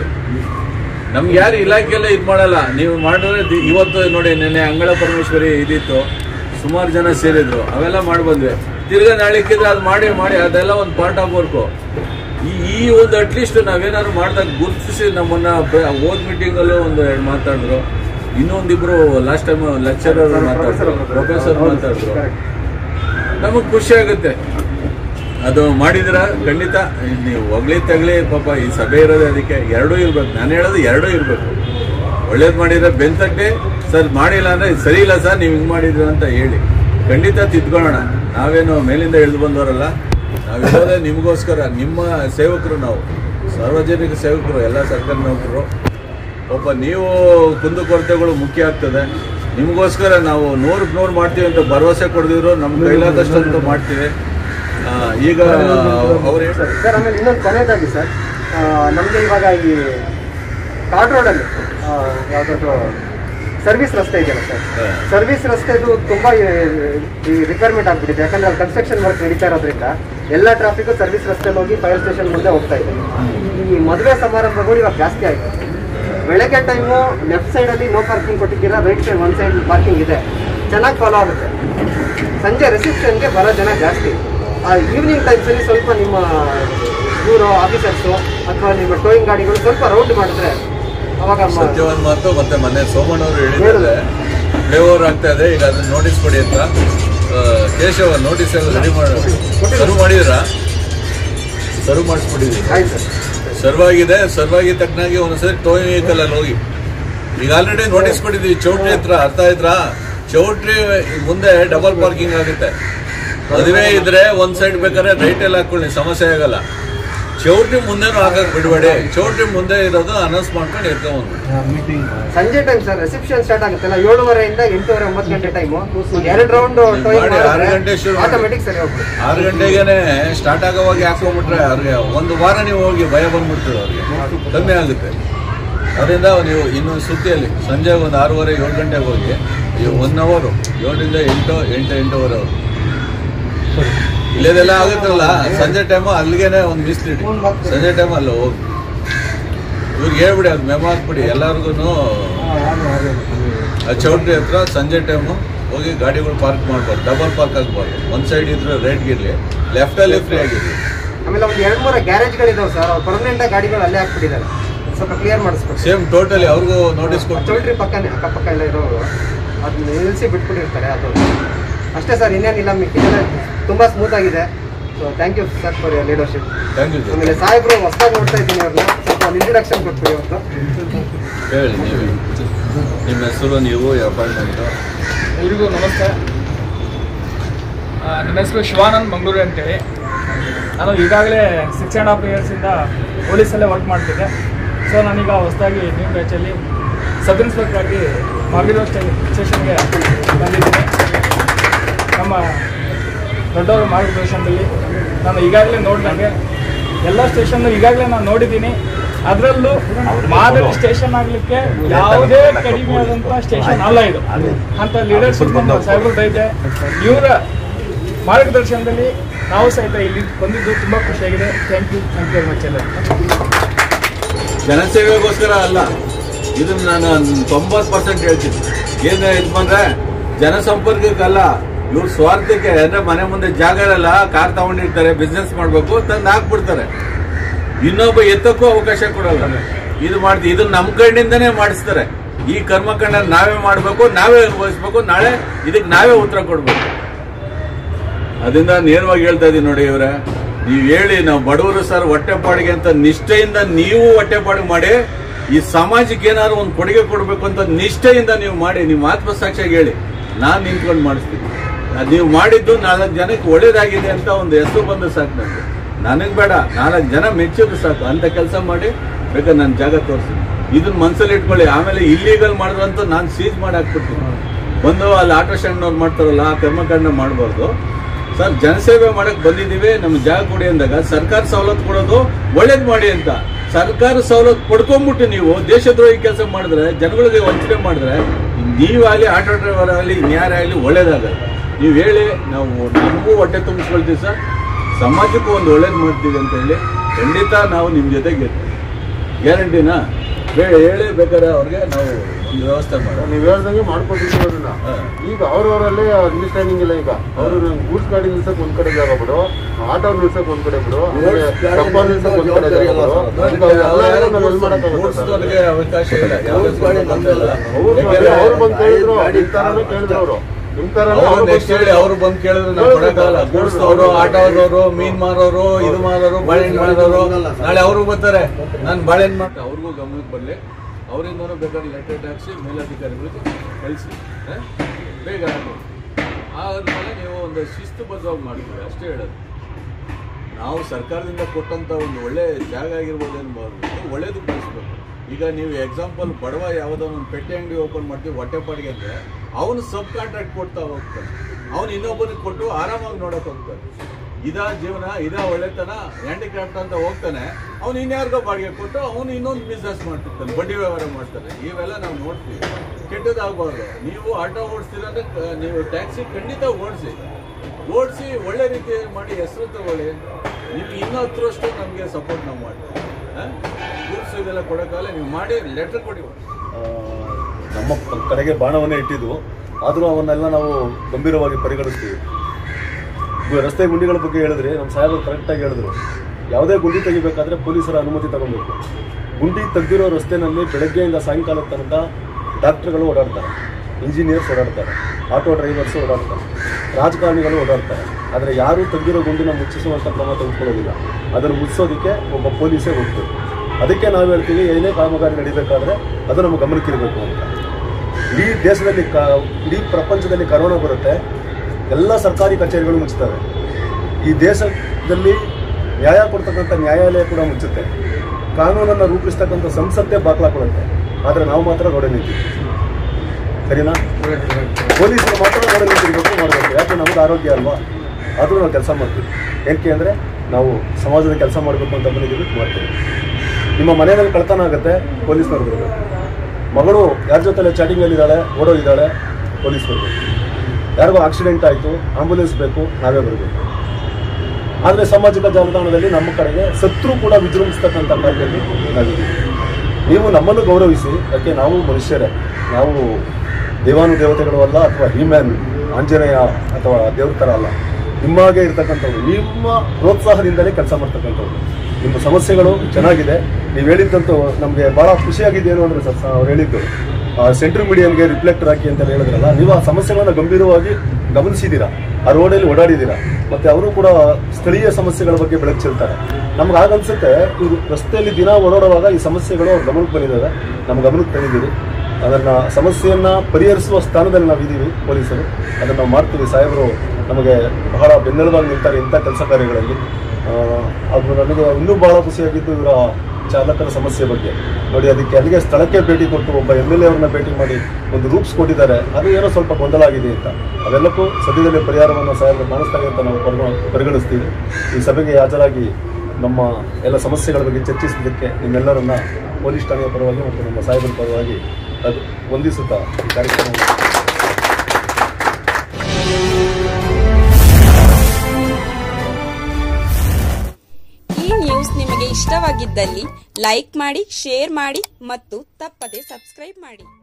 ನಮ್ಗೆ ಯಾರು ಇಲಾಖೆಯಲ್ಲೇ ಇದು ಮಾಡಲ್ಲ ನೀವು ಮಾಡಿದ್ರೆ ದಿ- ಇವತ್ತು ನೋಡಿ ನಿನ್ನೆ ಅಂಗಳ ಪರಮೇಶ್ವರಿ ಇದಿತ್ತು ಸುಮಾರು ಜನ ಸೇರಿದ್ರು ಅವೆಲ್ಲ ಮಾಡಿ ಬಂದ್ವಿ ತಿರ್ಗಾ ನಾಳಿಕ್ಕಿದ್ರೆ ಅದು ಮಾಡಿ ಮಾಡಿ ಅದೆಲ್ಲ ಒಂದು ಪಾರ್ಟ್ ಆಫ್ ವರ್ಕು ಈ ಈ ಒಂದು ಅಟ್ಲೀಸ್ಟ್ ನಾವೇನಾದ್ರು ಮಾಡ್ದಾಗ ಗುರುತಿಸಿ ನಮ್ಮನ್ನ ಬ- ಹೋದ್ ಮೀಟಿಂಗಲ್ಲೂ ಒಂದು ಎರಡು ಮಾತಾಡಿದ್ರು ಇನ್ನೊಂದಿಬ್ರು ಲಾಸ್ಟ್ ಟೈಮ್ ಲೆಕ್ಚರರ್ ಮಾತಾಡಿದ್ರು ಪ್ರೊಫೆಸರ್ ಮಾತಾಡಿದ್ರು ನಮಗೆ ಖುಷಿ ಆಗುತ್ತೆ ಅದು ಮಾಡಿದ್ರ ಖಂಡಿತ ನೀವು ಹೊಗ್ಲಿ ತಗಲಿ ಪಾಪ ಈ ಸಭೆ ಇರೋದೇ ಅದಕ್ಕೆ ಎರಡೂ ಇರ್ಬೇಕು ನಾನು ಹೇಳೋದು ಎರಡೂ ಇರ್ಬೇಕು ಒಳ್ಳೇದು ಮಾಡಿದ್ರೆ ಬೆಂತಟ್ಟೆ ಸರ್ ಮಾಡಿಲ್ಲ ಅಂದ್ರೆ ಇದು ಸರಿ ಇಲ್ಲ ಸರ್ ನೀವು ಹಿಂಗ್ ಮಾಡಿದ್ರು ಅಂತ ಹೇಳಿ ಖಂಡಿತ ತಿದ್ಕೊಳ್ಳೋಣ ನಾವೇನು ಮೇಲಿಂದ ಇಳಿದು ಬಂದವರಲ್ಲ ನಾವು ಇರೋದೇ ನಿಮಗೋಸ್ಕರ ನಿಮ್ಮ ಸೇವಕರು ನಾವು ಸಾರ್ವಜನಿಕ ಸೇವಕರು ಎಲ್ಲ ಸರ್ಕಾರಿ ನೌಕರರು ಪಾಪ ನೀವು ಕುಂದುಕೊರತೆಗಳು ಮುಖ್ಯ ಆಗ್ತದೆ ನಿಮಗೋಸ್ಕರ ನಾವು ನೂರಕ್ಕೆ ನೂರು ಮಾಡ್ತೀವಿ ಅಂತ ಭರವಸೆ ಕೊಡ್ದಿದ್ರು ನಮ್ಮ ಕೈಲಾದಷ್ಟಂತೂ ಮಾಡ್ತೀವಿ ಆ, ಈಗ ಅವ್ರು ಹೇಳ್ತಾರೆ ಸರ್ ಆಮೇಲೆ ಇನ್ನೊಂದು ಕೊನೆಯದಾಗಿ ಸರ್ ನಮಗೆ ಇವಾಗ ಈ ಕಾರ್ಡ್ ರೋಡಲ್ಲಿ ಯಾವುದಾದ್ರು ಸರ್ವಿಸ್ ರಸ್ತೆ ಇದೆಯಲ್ಲ ಸರ್ ಹಾ. ಸರ್ವಿಸ್ ರಸ್ತೆದು ತುಂಬ ಈ ರಿಕ್ವೈರ್ಮೆಂಟ್ ಆಗ್ಬಿಟ್ಟಿದೆ ಯಾಕಂದ್ರೆ ಅಲ್ಲಿ ಕನ್ಸ್ಟ್ರಕ್ಷನ್ ವರ್ಕ್ ನಡೀತಾ ಇರೋದ್ರಿಂದ ಎಲ್ಲ ಟ್ರಾಫಿಕ್ ಸರ್ವಿಸ್ ರಸ್ತೆಲಿ ಹೋಗಿ ಫೈರ್ ಸ್ಟೇಷನ್ ಮುಂದೆ ಹೋಗ್ತಾ ಇದೆ ಈ ಮದುವೆ ಸಮಾರಂಭಗಳು ಇವಾಗ ಜಾಸ್ತಿ ಆಗಿದೆ ಬೆಳಗ್ಗೆ ಟೈಮು ಲೆಫ್ಟ್ ಸೈಡಲ್ಲಿ ನೋ ಪಾರ್ಕಿಂಗ್ ಕೊಟ್ಟಿದ್ದೀರಾ right side one side parking ಇದೆ ಚೆನ್ನಾಗಿ ಫಾಲೋ ಆಗುತ್ತೆ ಸಂಜೆ ರಿಸೆಪ್ಷನ್ಗೆ ಬರೋ ಜನ ಜಾಸ್ತಿ ಈವ್ನಿಂಗ್ ಟೈಮ್ಸಲ್ಲಿ ಸ್ವಲ್ಪ ನಿಮ್ಮ ಇವರು ಆಫೀಸರ್ಸು ಅಥವಾ ನಿಮ್ಮ ಟೋಯಿಂಗ್ ಗಾಡಿಗಳು ಸ್ವಲ್ಪ ರೌಂಡ್ ಮಾಡಿದ್ರೆ ಅವಾಗ ಮ- ಸತ್ಯವಾದ ಮಾತು ಮತ್ತೆ ಮೊನ್ನೆ ಸೋಮಣ್ಣವರು ಹೇಳಿದ್ದಾರೆ ಫ್ಲೇವರ್ ಆಗ್ತಾ ಇದೆ ಈಗ ಅದನ್ನ ನೋಟಿಸ್ ಕೊಡಿ ಅಂತ ಆ, ಕೇಶವ ನೋಟಿಸ್ ಎಲ್ಲ ರೆಡಿ ಮಾಡಿ ಸರ್ವ್ ಮಾಡಿದ್ರಾ ಸರ್ವ್ ಮಾಡಿಸ್ಬಿಟ್ಟಿದ್ದೀವಿ ಆಯ್ತು ಸರ್ ಸರ್ವ್ ಆಗಿದೆ ಸರ್ವ್ ಆಗಿದ ತಕ್ಕನಾಗಿ ಒಂದ್ಸರಿ ಟೋಯಿಂಗ್ ವೆಹಿಕಲ್ ಅಲ್ಲಿ ಹೋಗಿ ಈಗ ಆಲ್ರೆಡಿ ನೋಟಿಸ್ ಕೊಟ್ಟಿದ್ದೀವಿ ಚೌಟ್ರಿ ಹತ್ರ ಅರ್ಥ ಆಯ್ತಾ ಚೌಟ್ರಿ ಮುಂದೆ ಡಬಲ್ ಪಾರ್ಕಿಂಗ್ ಆಗುತ್ತೆ ಮದುವೆ ಇದ್ರೆ ಒಂದ್ ಸೈಡ್ ಬೇಕಾದ್ರೆ ರೈಟ್ ಎಲ್ಲ ಹಾಕೊಳ್ಳಿ ಸಮಸ್ಯೆ ಆಗಲ್ಲ ಚೌಟ್ರಿ ಮುಂದೆನೂ ಹಾಕಕ್ ಬಿಡಬೇಡಿ ಚೌಟ್ರಿ ಮುಂದೆ ಇರೋದು ಅನೌನ್ಸ್ ಮಾಡ್ಕೊಂಡು ಎತ್ಕೊಂಡ್ಬಂದು ಸಂಜೆ ಟೈಮ್ ಸರ್ ರಿಸೆಪ್ಷನ್ ಸ್ಟಾರ್ಟ್ ಆಗುತ್ತಲ್ಲ ಏಳುವರೆಯಿಂದ ಎಂಟೂವರೆ ಒಂಬತ್ತು ಗಂಟೆ ಟೈಮು ಎರಡು ರೌಂಡ್ ಮಾಡಿ, ಆರು ಗಂಟೆ ಶುರು ಮಾಡಿ. ಆಟೋಮೆಟಿಕ್ ಸರಿ ಹೋಗ್ಬಿಡುತ್ತೆ ಆರು ಗಂಟೆಗೆನೆ ಸ್ಟಾರ್ಟ್ ಆಗೋವಾಗ ಹಾಕೊಂಡ್ಬಿಟ್ರೆ ಅವ್ರಿಗೆ ಒಂದು ವಾರ ನೀವು ಹೋಗಿ ಭಯ ಬಂದ್ಬಿಡ್ತದೆ ಅವ್ರಿಗೆ ಕಮ್ಮಿ ಆಗುತ್ತೆ ಅದರಿಂದ ನೀವು ಇನ್ನೊಂದು ಸುದ್ದಿಯಲ್ಲಿ ಸಂಜೆ ಒಂದು ಆರೂವರೆ ಏಳು ಗಂಟೆಗೆ ಹೋಗಿ ಈ ಒನ್ ಅವರು ಏಳರಿಂದ ಎಂಟು ಎಂಟು ಎಂಟೂವರೆ ಅವರು ಇಲ್ಲೇದೆಲ್ಲ ಆಗುತ್ತಲ್ಲ ಸಂಜೆ ಟೈಮು ಅಲ್ಲಿಗೆನೆ ಒಂದು ಮೀಸಲಿಡಿ ಸಂಜೆ ಟೈಮ್ ಅಲ್ಲಿ ಹೋಗಿ ಇವ್ರಿಗೆ ಹೇಳ್ಬಿಡಿ ಅದು ಮೆಮೊ ಹಾಕ್ಬಿಡಿ ಎಲ್ಲರಿಗೂ ಚೌಟ್ರಿ ಹತ್ರ ಸಂಜೆ ಟೈಮು ಹೋಗಿ ಗಾಡಿಗಳು ಪಾರ್ಕ್ ಮಾಡ್ಬಾರ್ದು ಡಬಲ್ ಪಾರ್ಕ್ ಆಗಬಾರ್ದು ಒಂದು ಸೈಡ್ ಇದ್ರೆ ರೇಟ್ಗಿರಲಿ ಲೆಫ್ಟಲ್ಲಿ ಫ್ರೀ ಆಗಿರಲಿ ಆಮೇಲೆ ಒಂದು ಎರಡು ಮೂರು ಗ್ಯಾರೇಜ್ಗಳಿದಾವೆ ಸರ್ ಅವ್ರು ಪರ್ಮನೆಂಟ್ ಗಾಡಿಗಳು ಅಲ್ಲೇ ಹಾಕ್ಬಿಟ್ಟಿದ್ದಾರೆ ಸ್ವಲ್ಪ ಕ್ಲಿಯರ್ ಮಾಡಿಸ್ಬೇಕು ಸೇಮ್ ಟೋಟಲಿ ಅವ್ರಿಗೂ ನೋಟಿಸ್ ಕೊಟ್ಟು ಚೌಲ್ಟ್ರಿ ಪಕ್ಕನೇ ಅಕ್ಕಪಕ್ಕ ಎಲ್ಲ ಇರೋರು ಅದನ್ನ ನಿಲ್ಲಿಸಿ ಬಿಟ್ಬಿಟ್ಟಿರ್ತಾರೆ ಅದು ಅಷ್ಟೇ ಸರ್ ಇನ್ನೇನಿಲ್ಲ ಮಿಕ್ಕಿದೆಲ್ಲ ತುಂಬ ಸ್ಮೂತ್ ಆಗಿದೆ so thank you sir for your leadership thank you ಆಮೇಲೆ ಸಾಹೇಬ್ರು ಹೊಸದಾಗಿ ನೋಡ್ತಾ ಇದ್ದೀನಿ ಅವ್ರನ್ನ ಸ್ವಲ್ಪ ಒಂದು ಇಂಟ್ರಡಕ್ಷನ್ ಕೊಟ್ಬಿಡಿ ಇವತ್ತು ಹೇಳಿ ನೀವು ನಿಮ್ಮ ಹೆಸರು ನೀವು ಅಪಾಯಿಂಟ್ಮೆಂಟು ಎಲ್ರಿಗೂ ನಮಸ್ತೆ ಆ, ನನ್ನ ಹೆಸರು ಶಿವಾನಂದ್ ಮಂಗಳೂರು ಅಂತೇಳಿ ನಾನು ಈಗಾಗಲೇ ಸಿಕ್ಸ್ ಆ್ಯಂಡ್ ಹಾಫ್ ಇಯರ್ಸಿಂದ ಪೊಲೀಸಲ್ಲೇ ವರ್ಕ್ ಮಾಡ್ತಿದ್ದೆ ಸೊ ನಾನೀಗ ಹೊಸದಾಗಿ ನ್ಯೂ ಬ್ಯಾಚಲ್ಲಿ ಸಬ್ ಇನ್ಸ್ಪೆಕ್ಟರ್ ಆಗಿ ಮಾರ್ಗಿರೋ ಸ್ಟೇಷನ್ಗೆ ಬಂದಿದ್ದೀನಿ ನಮ್ಮ ದೊಡ್ಡವರ ಮಾರ್ಗದರ್ಶನದಲ್ಲಿ ನಾನು ಈಗಾಗಲೇ ನೋಡಿದಂಗೆ ಎಲ್ಲ ಸ್ಟೇಷನ್ ಈಗಾಗಲೇ ನಾನು ನೋಡಿದ್ದೀನಿ ಅದರಲ್ಲೂ ಮಾದರಿ ಸ್ಟೇಷನ್ ಆಗಲಿಕ್ಕೆ ಯಾವುದೇ ಕಡಿಮೆ ಆದಂಥ ಸ್ಟೇಷನ್ ಅಲ್ಲ ಇದು ಅಂತ ಲೀಡರ್ಶಿಪ್ ನಮ್ಮ ಸಾಹೇಬ್ರದ್ದು ಐತೆ ಇವರ ಮಾರ್ಗದರ್ಶನದಲ್ಲಿ ನಾವು ಸಹಿತ ಇಲ್ಲಿ ಬಂದಿದ್ದು ತುಂಬ ಖುಷಿಯಾಗಿದೆ thank you thank you very much ಎಲ್ಲ ಜನಸೇವೆಗೋಸ್ಕರ ಅಲ್ಲ ಇದನ್ನ ನಾನು ತೊಂಬತ್ತು ಪರ್ಸೆಂಟ್ ಹೇಳ್ತೀನಿ ಏನು ಇದು ಬಂದ್ರೆ ಜನಸಂಪರ್ಕಕ್ಕಲ್ಲ ಇವ್ರ ಸ್ವಾರ್ಥಕ್ಕೆ ಅಂದ್ರೆ ಮನೆ ಮುಂದೆ ಜಾಗ ಇರಲ್ಲ ಕಾರ್ ತಗೊಂಡಿರ್ತಾರೆ ಬಿಸ್ನೆಸ್ ಮಾಡ್ಬೇಕು ತಂದು ಹಾಕ್ಬಿಡ್ತಾರೆ ಇನ್ನೊಬ್ಬ ಎತ್ತಕ್ಕೂ ಅವಕಾಶ ಕೊಡಲ್ಲ ಇದು ಮಾಡ್ತೀವಿ ಇದು ನಮ್ಮ ಕಣ್ಣಿಂದನೇ ಮಾಡಿಸ್ತಾರೆ ಈ ಕರ್ಮಕಂಡ ನಾವೇ ಮಾಡಬೇಕು ನಾವೇ ಅನುಭವಿಸ್ಬೇಕು ನಾಳೆ ಇದಕ್ಕೆ ನಾವೇ ಉತ್ತರ ಕೊಡ್ಬೇಕು ಅದರಿಂದ ನೇರವಾಗಿ ಹೇಳ್ತಾ ಇದೀನಿ ನೋಡಿ ಇವ್ರೆ ನೀವು ಹೇಳಿ ನಾವು ಬಡವರು ಸರ್ ಹೊಟ್ಟೆಪಾಡಿಗೆ ಅಂತ ನಿಷ್ಠೆಯಿಂದ ನೀವು ಹೊಟ್ಟೆಪಾಡಿಗೆ ಮಾಡಿ ಈ ಸಮಾಜಕ್ಕೆ ಏನಾದ್ರು ಒಂದು ಕೊಡುಗೆ ಕೊಡಬೇಕು ಅಂತ ನಿಷ್ಠೆಯಿಂದ ನೀವು ಮಾಡಿ ನಿಮ್ಮ ಆತ್ಮಸಾಕ್ಷಿಯಾಗಿ ಹೇಳಿ ನಾನು ನಿಂತ್ಕೊಂಡು ಮಾಡಿಸ್ತೀನಿ ಅದ್ ನೀವು ಮಾಡಿದ್ದು ನಾಲ್ಕು ಜನಕ್ಕೆ ಒಳ್ಳೇದಾಗಿದೆ ಅಂತ ಒಂದು ಹೆಸರು ಬಂದು ಸಾಕು ನನಗೆ ನನಗೆ ಬೇಡ ನಾಲ್ಕು ಜನ ಮೆಚ್ಚೋದು ಸಾಕು ಅಂತ ಕೆಲಸ ಮಾಡಿ ಬೇಕಾದ್ರೆ ನನ್ನ ಜಾಗ ತೋರಿಸಿ ಇದನ್ನ ಮನ್ಸಲ್ಲಿ ಇಟ್ಕೊಳ್ಳಿ ಆಮೇಲೆ ಇಲ್ಲೀಗಲ್ ಮಾಡಿದ್ರಂತೂ ನಾನು ಸೀಜ್ ಮಾಡಿ ಹಾಕ್ಬಿಡ್ತೀನಿ ಬಂದು ಅಲ್ಲಿ ಆಟೋ ಸ್ಟ್ಯಾಂಡ್ನವ್ರು ಮಾಡ್ತಾರಲ್ಲ ಆ ಕರ್ಮಕಾಂಡ ಮಾಡಬಾರ್ದು ಸರ್ ಜನಸೇವೆ ಮಾಡಕ್ ಬಂದಿದ್ದೀವಿ ನಮ್ಗೆ ಜಾಗ ಕೊಡಿ ಅಂದಾಗ ಸರ್ಕಾರ ಸವಲತ್ತು ಕೊಡೋದು ಒಳ್ಳೇದು ಮಾಡಿ ಅಂತ ಸರ್ಕಾರ ಸವಲತ್ತು ಪಡ್ಕೊಂಡ್ಬಿಟ್ಟು ನೀವು ದೇಶದ್ರೋಹಿ ಕೆಲಸ ಮಾಡಿದ್ರೆ ಜನಗಳಿಗೆ ವಂಚನೆ ಮಾಡಿದ್ರೆ ನೀವಾಗಲಿ ಆಟೋ ಡ್ರೈವರ್ ಆಗಲಿ ಇನ್ಯಾರೇ ಆಗಲಿ ಒಳ್ಳೇದಾಗಲ್ಲ ನೀವು ಹೇಳಿ ನಾವು ನಮಗೂ ಹೊಟ್ಟೆ ತುಂಬಿಸ್ಕೊಳ್ತೀವಿ ಸರ್ ಸಮಾಜಕ್ಕೂ ಒಂದು ಒಳ್ಳೇದು ಮಾಡ್ತೀವಿ ಅಂತ ಹೇಳಿ ಖಂಡಿತ ನಾವು ನಿಮ್ಮ ಜೊತೆಗೆ ಗ್ಯಾರಂಟಿನಾ ಬೇ ಹೇಳಿ ಬೇಕಾದ್ರೆ ಅವ್ರಿಗೆ ನಾವು ಒಂದು ವ್ಯವಸ್ಥೆ ಮಾಡೋಣ ನೀವು ಹೇಳ್ದಂಗೆ ಮಾಡ್ಕೊಟ್ಟಿದ್ದೀವಿ ಅದನ್ನ ಹಾ. ಈಗ ಅವ್ರವರಲ್ಲೇ ಅಂಡರ್ಸ್ಟ್ಯಾಂಡಿಂಗ್ ಇಲ್ಲ ಈಗ ಅವರು ಗೂಡ್ಸ್ ಗಾಡಿ ನಿಲ್ಸಕ್ ಒಂದ್ ಕಡೆ ಜಾಗ ಬಿಡು ಆಟೋ ನಿಲ್ಸಕ್ ಒಂದ್ ಕಡೆ ಬಿಡು ಆಮೇಲೆ ಟೆಂಪೋ ನಿಲ್ಸಕ್ ಒಂದ್ ಕಡೆ ಜಾಗ ಬಿಡು ಈಗ ಅವ್ರೆಲ್ಲ ನಾವ್ ಎಲ್ ಮಾಡಕ್ಕಾಗುತ್ತೆ ಸರ್? ಗೂಡ್ಸ್ದವ್ರಿಗೆ ಅವಕಾಶ ಇಲ್ಲ ಯಾವುದೇ ಬಂದಿಲ್ಲ ಅವ್ರು ಬಂದು- ಅವ್ರು ಬಂದು ಕೇಳಿದ್ರು ನಿಮ್ ತರಾನೇ ಕೇಳಿದ್ರು ಅವರು ನಿಮ್ ತರಾನೇ ಅವ್ರು ಅವ್ರು ನೆಕ್ಸ್ಟ್ ಹೇಳಿ ಅವ್ರು ಬಂದು ಕೇಳಿದ್ರೆ ನಾವು ಕೊಡಕ್ಕಾಗಲ್ಲ ಗೂಡ್ಸ್ದವರು ಆಟೋದವರು ಮೀನ್ ಮಾರೋರು ಇದು ಮಾರೋರು ಬಾಳೆಹಣ್ಣು ಮಾರೋರು ನಾಳೆ ಅವರು ಬರ್ತಾರೆ ನಾನು ಬಾಳೆಹಣ್ಣು ಮಾಡ ಅವ್ರಿಗೂ ಗಮನಕ್ಕೆ ಬರಲಿ ಅವರಿಂದನೂ ಬೇಕಾದ್ರೆ ಲೆಟರ್ ಹಾಕ್ಸಿ ಮೇಲಧಿಕಾರಿಗಳಿಗೆ ಕಳಿಸಿ ಹ? ಬೇಗ ಆಗಲಿ ಆದ್ಮೇಲೆ ನೀವು ಒಂದು ಶಿಸ್ತುಬದ್ಧವಾಗಿ ಮಾಡ್ತೀವಿ ಅಷ್ಟೇ ಹೇಳೋದು ನಾವು ಸರ್ಕಾರದಿಂದ ಕೊಟ್ಟಂತ ಒಂದು ಒಳ್ಳೆ ಜಾಗ ಆಗಿರ್ಬೋದು ಅನ್ಬೋದು ಒಳ್ಳೇದು ಬಳಸ್ಬೇಕು ಈಗ ನೀವು ಎಕ್ಸಾಂಪಲ್ ಬಡವ ಯಾವುದೋ ಒಂದು ಪೆಟ್ಟೆ ಅಂಗಡಿ ಓಪನ್ ಮಾಡ್ತೀವಿ ಹೊಟ್ಟೆಪಾಡಿಗೆ ಅಂದ್ರೆ ಅವನು ಸಬ್ ಕಾಂಟ್ರಾಕ್ಟ್ ಕೊಡ್ತಾ ಹೋಗ್ತಾನೆ ಅವನು ಇನ್ನೊಬ್ಬನಿಗೆ ಕೊಟ್ಟು ಆರಾಮಾಗಿ ನೋಡಕ್ ಹೋಗ್ತಾನೆ ಇದಾ ಜೀವನ ಇದಾ ಒಳ್ಳೆತನ ಹ್ಯಾಂಡಿಕ್ರಾಫ್ಟ್ ಅಂತ ಹೋಗ್ತಾನೆ ಅವ್ನು ಇನ್ಯಾರಿಗೋ ಬಾಡಿಗೆ ಕೊಟ್ಟು ಅವನು ಇನ್ನೊಂದು ಬಿಸ್ನೆಸ್ ಮಾಡ್ತಿರ್ತಾನೆ ಬಡ್ಡಿ ವ್ಯವಹಾರ ಮಾಡ್ತಾನೆ ಇವೆಲ್ಲ ನಾವು ನೋಡ್ತೀವಿ ಕೆಟ್ಟದಾಗಬಾರ್ದು ನೀವು ಆಟೋ ಓಡಿಸ್ತೀರಂದ್ರೆ ಕ- ನೀವು ಟ್ಯಾಕ್ಸಿ ಖಂಡಿತ ಓಡಿಸಿ ಓಡಿಸಿ ಒಳ್ಳೆ ರೀತಿ ಮಾಡಿ ಹೆಸರು ತಗೊಳ್ಳಿ ನೀವು ಇನ್ನೂ ಹತ್ರಷ್ಟು ನಮಗೆ ಸಪೋರ್ಟ್ ನಾವು ಮಾಡ್ತೀವಿ ರೂಲ್ಸ್ ಇದೆಲ್ಲ ಕೊಡೋಕ್ಕಾಗಲ್ಲ ನೀವು ಮಾಡಿ ಲೆಟರ್ ಕೊಡಿ ಆ, ನಮ್ಮ ಪ- ಕಡೆಗೆ ಬಾಣವನ್ನೇ ಇಟ್ಟಿದ್ದು ಆದರೂ ಅವನ್ನೆಲ್ಲ ನಾವು ಗಂಭೀರವಾಗಿ ಪರಿಗಣಿಸ್ತೀವಿ ಗು- ರಸ್ತೆ ಗುಂಡಿಗಳ ಬಗ್ಗೆ ಹೇಳಿದ್ರೆ ನಮ್ಮ ಸಾಹೇಬರು ಕರೆಕ್ಟಾಗಿ ಹೇಳಿದ್ರು ಯಾವುದೇ ಗುಂಡಿ ತೆಗಿಬೇಕಾದ್ರೆ ಪೊಲೀಸರ ಅನುಮತಿ ತಗೊಬೇಕು ಗುಂಡಿ ತೆಗ್ದಿರೋ ರಸ್ತೆನಲ್ಲಿ ಬೆಳಗ್ಗೆಯಿಂದ ಸಾಯಂಕಾಲದ ತನಕ ಡಾಕ್ಟರ್ಗಳು ಓಡಾಡ್ತಾರೆ ಇಂಜಿನಿಯರ್ಸ್ ಓಡಾಡ್ತಾರೆ ಆಟೋ ಡ್ರೈವರ್ಸ್ ಓಡಾಡ್ತಾರೆ ರಾಜಕಾರಣಿಗಳು ಓಡಾಡ್ತಾರೆ ಆದರೆ ಯಾರೂ ತೆಗ್ದಿರೋ ಗುಂಡಿನ ಮುಚ್ಚಿಸುವಂಥ ಕ್ರಮ ತೆಗೆದುಕೊಳ್ಳೋದಿಲ್ಲ ಅದನ್ನು ಮುಚ್ಚಿಸೋದಕ್ಕೆ ಒಬ್ಬ ಪೊಲೀಸೇ ಹೋಗ್ಬೇಕು ಅದಕ್ಕೆ ನಾವು ಹೇಳ್ತೀವಿ ಏನೇ ಕಾಮಗಾರಿ ನಡಿಬೇಕಾದ್ರೆ ಅದು ನಮ್ಮ ಗಮನಕ್ಕಿರಬೇಕು ಅಂತ ಇಡೀ ದೇಶದಲ್ಲಿ ಕ ಇಡೀ ಪ್ರಪಂಚದಲ್ಲಿ ಕರೋನಾ ಬರುತ್ತೆ ಎಲ್ಲ ಸರ್ಕಾರಿ ಕಚೇರಿಗಳು ಮುಚ್ಚುತ್ತವೆ ಈ ದೇಶದಲ್ಲಿ ನ್ಯಾಯ ಕೊಡ್ತಕ್ಕಂಥ ನ್ಯಾಯಾಲಯ ಕೂಡ ಮುಚ್ಚುತ್ತೆ ಕಾನೂನನ್ನು ರೂಪಿಸ್ತಕ್ಕಂಥ ಸಂಸತ್ತೇ ಬಾಕ್ಲಾಕೊಡುತ್ತೆ ಆದರೆ ನಾವು ಮಾತ್ರ ರೋಡಲ್ಲಿ ನಿಂತೀವಿ ಸರಿನಾ ಪೊಲೀಸರು ಮಾತ್ರ ರೋಡಲ್ಲಿ ನಿಂತಿರ್ಬೇಕು ಮಾಡಬೇಕು ಯಾಕೆ ನಮ್ದು ಆರೋಗ್ಯ ಅಲ್ವಾ ಆದರೂ ನಾವು ಕೆಲಸ ಮಾಡ್ತೀವಿ ಏನಕ್ಕೆ ಅಂದರೆ ನಾವು ಸಮಾಜದ ಕೆಲಸ ಮಾಡಬೇಕು ಅಂತ ಬಂದಿದ್ದೀವಿ ಮಾಡ್ತೀವಿ ನಿಮ್ಮ ಮನೆಯಲ್ಲಿ ಕಳ್ತನ ಆಗುತ್ತೆ ಪೊಲೀಸ್ನವ್ರು ಬರಬೇಕು ಮಗಳು ಯಾರ ಜೊತೆಲೆ ಚಾಟಿಂಗಲ್ಲಿ ಇದ್ದಾಳೆ ಓಡೋಗಿದ್ದಾಳೆ ಪೊಲೀಸ್ ಬರಬೇಕು ಯಾರಿಗೋ ಆಕ್ಸಿಡೆಂಟ್ ಆಯಿತು ಆಂಬುಲೆನ್ಸ್ ಬೇಕು ನಾವೇ ಬರಬೇಕು ಆದರೆ ಸಾಮಾಜಿಕ ಜಾಲತಾಣದಲ್ಲಿ ನಮ್ಮ ಕಡೆಗೆ ಶತ್ರು ಕೂಡ ವಿಜೃಂಭಿಸ್ತಕ್ಕಂಥ ಕಾರ್ಯದಲ್ಲಿ ನಾವಿದ್ದೀವಿ ನೀವು ನಮ್ಮನ್ನು ಗೌರವಿಸಿ ಯಾಕೆ ನಾವು ಮನುಷ್ಯರೇ ನಾವು ದೇವಾನುದೇವತೆಗಳು ಅಲ್ಲ ಅಥವಾ ಹೀಮ್ಯಾನ್ ಆಂಜನೇಯ ಅಥವಾ ದೇವ್ರ ಥರ ಅಲ್ಲ ನಿಮ್ಮಾಗೆ ಇರ್ತಕ್ಕಂಥವ್ರು ನಿಮ್ಮ ಪ್ರೋತ್ಸಾಹದಿಂದಲೇ ಕೆಲಸ ಮಾಡ್ತಕ್ಕಂಥವ್ರು ನಿಮ್ಮ ಸಮಸ್ಯೆಗಳು ಚೆನ್ನಾಗಿದೆ ನೀವು ಹೇಳಿದ್ದಂತೂ ನಮಗೆ ಭಾಳ ಖುಷಿಯಾಗಿದೆ ಏನು ಅಂದರೆ ಸರ್ ಅವ್ರು ಹೇಳಿದ್ದು ಸೆಂಟ್ರಲ್ ಮೀಡಿಯನ್ಗೆ ರಿಫ್ಲೆಕ್ಟರ್ ಹಾಕಿ ಅಂತ ಹೇಳಿದ್ರಲ್ಲ ನೀವು ಆ ಸಮಸ್ಯೆಗಳನ್ನ ಗಂಭೀರವಾಗಿ ಗಮನಿಸಿದ್ದೀರಾ ಆ ರೋಡಲ್ಲಿ ಓಡಾಡಿದ್ದೀರಾ ಮತ್ತೆ ಅವರು ಕೂಡ ಸ್ಥಳೀಯ ಸಮಸ್ಯೆಗಳ ಬಗ್ಗೆ ಬೆಳಕು ಚೆಲ್ತಾರೆ ನಮ್ಗೆ ಆಗನ್ಸುತ್ತೆ ಇವರು ರಸ್ತೆಯಲ್ಲಿ ದಿನ ಓಡಾಡುವಾಗ ಈ ಸಮಸ್ಯೆಗಳು ಅವ್ರ ಗಮನಕ್ಕೆ ಬಂದಿದ್ದಾವೆ ನಮ್ಮ ಗಮನಕ್ಕೆ ತಂದಿದ್ದೀವಿ ಅದನ್ನ ಸಮಸ್ಯೆಯನ್ನ ಪರಿಹರಿಸುವ ಸ್ಥಾನದಲ್ಲಿ ನಾವಿದ್ದೀವಿ ಪೊಲೀಸರು ಅದನ್ನು ನಾವು ಮಾಡ್ತೀವಿ ಸಾಹೇಬರು ನಮಗೆ ಬಹಳ ಬೆನ್ನೆಲುಬಾಗಿ ನಿಲ್ತಾರೆ ಇಂಥ ಕೆಲಸ ಕಾರ್ಯಗಳಲ್ಲಿ ಆ, ಅದು ನನಗೆ ಇನ್ನೂ ಬಹಳ ಖುಷಿಯಾಗಿದ್ದು ಇವರ ಚಾಲಕರ ಸಮಸ್ಯೆ ಬಗ್ಗೆ ನೋಡಿ ಅದಕ್ಕೆ ಅಲ್ಲಿಗೆ ಸ್ಥಳಕ್ಕೆ ಭೇಟಿ ಕೊಟ್ಟು ಒಬ್ಬ ಎಮ್ ಎಲ್ ಎ ಅವ್ರನ್ನ ಭೇಟಿ ಮಾಡಿ ಒಂದು ರೂಪ್ಸ್ ಕೊಟ್ಟಿದ್ದಾರೆ ಅದು ಏನೋ ಸ್ವಲ್ಪ ಗೊಂದಲ ಆಗಿದೆ ಅಂತ ಅವೆಲ್ಲಕ್ಕೂ ಸದ್ಯದಲ್ಲೇ ಪರಿಹಾರವನ್ನು ಸಾಹೇಬರು ಕಾಣಿಸ್ತಾರೆ ಅಂತ ನಾವು ಪರಿಗಣ ಪರಿಗಣಿಸ್ತೀವಿ ಈ ಸಭೆಗೆ ಹಾಜರಾಗಿ ನಮ್ಮ ಎಲ್ಲ ಸಮಸ್ಯೆಗಳ ಬಗ್ಗೆ ಚರ್ಚಿಸಲಿಕ್ಕೆ ನಿಮ್ಮೆಲ್ಲರನ್ನ ಪೊಲೀಸ್ ಠಾಣೆಯ ಪರವಾಗಿ ಮತ್ತು ನಮ್ಮ ಸಾಹೇಬರ ಪರವಾಗಿ ಅದು ವಂದಿಸುತ್ತಾ ಈ ಕಾರ್ಯಕ್ರಮವನ್ನು ಈ ನ್ಯೂಸ್ ನಿಮಗೆ ಇಷ್ಟವಾಗಿದ್ದಲ್ಲಿ ಲೈಕ್ ಮಾಡಿ ಶೇರ್ ಮಾಡಿ ಮತ್ತು ತಪ್ಪದೆ ಸಬ್ಸ್ಕ್ರೈಬ್ ಮಾಡಿ